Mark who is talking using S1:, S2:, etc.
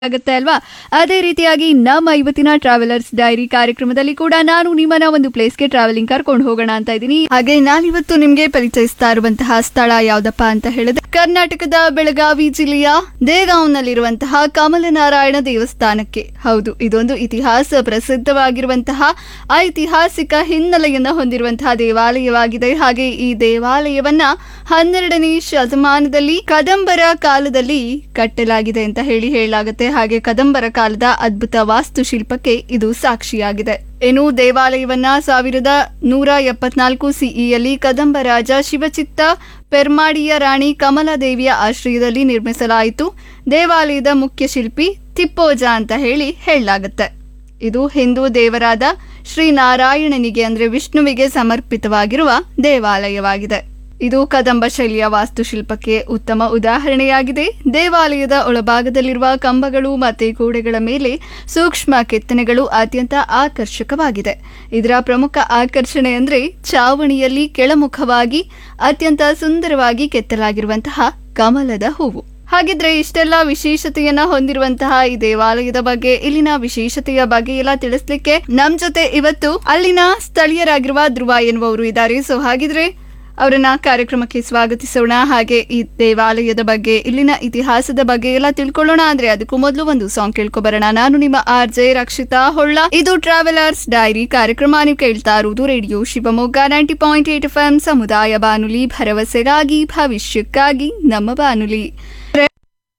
S1: ಆಗುತ್ತೆ ಅಲ್ವಾ ಅದೇ ರೀತಿಯಾಗಿ ನಮ್ಮ ಇವತ್ತಿನ ಟ್ರಾವೆಲರ್ಸ್ ಡೈರಿ ಕಾರ್ಯಕ್ರಮದಲ್ಲಿ ಕೂಡ ನಾನು ನಿಮ್ಮನ್ನ ಒಂದು ಪ್ಲೇಸ್ಗೆ ಟ್ರಾವೆಲಿಂಗ್ ಕರ್ಕೊಂಡು ಹೋಗೋಣ ಅಂತ ಇದ್ದೀನಿ ಹಾಗೆ ನಾನಿವತ್ತು ನಿಮ್ಗೆ ಪರಿಚಯಿಸ್ತಾ ಇರುವಂತಹ ಸ್ಥಳ ಯಾವ್ದಪ್ಪ ಅಂತ ಹೇಳಿದ್ರೆ ಕರ್ನಾಟಕದ ಬೆಳಗಾವಿ ಜಿಲ್ಲೆಯ ದೇಗಾಂವ್ನಲ್ಲಿರುವಂತಹ ಕಮಲನಾರಾಯಣ ದೇವಸ್ಥಾನಕ್ಕೆ ಹೌದು ಇದೊಂದು ಇತಿಹಾಸ ಪ್ರಸಿದ್ಧವಾಗಿರುವಂತಹ ಐತಿಹಾಸಿಕ ಹಿನ್ನೆಲೆಯನ್ನ ಹೊಂದಿರುವಂತಹ ದೇವಾಲಯವಾಗಿದೆ ಹಾಗೆ ಈ ದೇವಾಲಯವನ್ನ ಹನ್ನೆರಡನೇ ಶತಮಾನದಲ್ಲಿ ಕದಂಬರ ಕಾಲದಲ್ಲಿ ಕಟ್ಟಲಾಗಿದೆ ಅಂತ ಹೇಳಿ ಹೇಳಲಾಗುತ್ತೆ ಹಾಗೆ ಕದಂಬರ ಕಾಲದ ಅದ್ಭುತ ವಾಸ್ತುಶಿಲ್ಪಕ್ಕೆ ಇದು ಸಾಕ್ಷಿಯಾಗಿದೆ ಇನ್ನು ದೇವಾಲಯವನ್ನ ಸಾವಿರದ ನೂರ ಎಪ್ಪತ್ನಾಲ್ಕು ಸಿಇಯಲ್ಲಿ ಕದಂಬ ರಾಜ ಶಿವಚಿತ್ತ ಪೆರ್ಮಾಡಿಯ ರಾಣಿ ಕಮಲಾದೇವಿಯ ಆಶ್ರಯದಲ್ಲಿ ನಿರ್ಮಿಸಲಾಯಿತು ದೇವಾಲಯದ ಮುಖ್ಯ ಶಿಲ್ಪಿ ತಿಪ್ಪೋಜ ಅಂತ ಹೇಳಿ ಹೇಳಲಾಗುತ್ತೆ ಇದು ಹಿಂದೂ ದೇವರಾದ ಶ್ರೀ ನಾರಾಯಣನಿಗೆ ಅಂದ್ರೆ ವಿಷ್ಣುವಿಗೆ ಸಮರ್ಪಿತವಾಗಿರುವ ದೇವಾಲಯವಾಗಿದೆ ಇದು ಕದಂಬ ಶೈಲಿಯ ವಾಸ್ತುಶಿಲ್ಪಕ್ಕೆ ಉತ್ತಮ ಉದಾಹರಣೆಯಾಗಿದೆ ದೇವಾಲಯದ ಒಳಭಾಗದಲ್ಲಿರುವ ಕಂಬಗಳು ಮತ್ತೆ ಗೋಡೆಗಳ ಮೇಲೆ ಸೂಕ್ಷ್ಮ ಕೆತ್ತನೆಗಳು ಅತ್ಯಂತ ಆಕರ್ಷಕವಾಗಿದೆ ಇದರ ಪ್ರಮುಖ ಆಕರ್ಷಣೆ ಅಂದ್ರೆ ಚಾವಣಿಯಲ್ಲಿ ಕೆಳಮುಖವಾಗಿ ಅತ್ಯಂತ ಸುಂದರವಾಗಿ ಕೆತ್ತಲಾಗಿರುವಂತಹ ಕಮಲದ ಹೂವು ಹಾಗಿದ್ರೆ ಇಷ್ಟೆಲ್ಲ ವಿಶೇಷತೆಯನ್ನ ಹೊಂದಿರುವಂತಹ ಈ ದೇವಾಲಯದ ಬಗ್ಗೆ ಇಲ್ಲಿನ ವಿಶೇಷತೆಯ ಬಗ್ಗೆ ಎಲ್ಲ ತಿಳಿಸ್ಲಿಕ್ಕೆ ನಮ್ ಜೊತೆ ಇವತ್ತು ಅಲ್ಲಿನ ಸ್ಥಳೀಯರಾಗಿರುವ ಧ್ರುವ ಎನ್ನುವವರು ಇದ್ದಾರೆ ಸೊ ಹಾಗಿದ್ರೆ ಅವರನ್ನ ಕಾರ್ಯಕ್ರಮಕ್ಕೆ ಸ್ವಾಗತಿಸೋಣ ಹಾಗೆ ಈ ದೇವಾಲಯದ ಬಗ್ಗೆ ಇಲ್ಲಿನ ಇತಿಹಾಸದ ಬಗ್ಗೆ ಎಲ್ಲ ತಿಳ್ಕೊಳ್ಳೋಣ ಅಂದ್ರೆ ಅದಕ್ಕೂ ಮೊದಲು ಒಂದು ಸಾಂಗ್ ಕೇಳ್ಕೊಬರೋಣ ನಾನು ನಿಮ್ಮ ಆರ್ ಜೆ ರಕ್ಷಿತಾ ಹೊಳ್ಳ ಇದು ಟ್ರಾವೆಲರ್ಸ್ ಡೈರಿ ಕಾರ್ಯಕ್ರಮ ನೀವು ಕೇಳ್ತಾ ಇರುವುದು radio Shivamogga ninety point eight F M ಸಮುದಾಯ ಬಾನುಲಿ ಭರವಸೆಗಾಗಿ ಭವಿಷ್ಯಕ್ಕಾಗಿ ನಮ್ಮ ಬಾನುಲಿ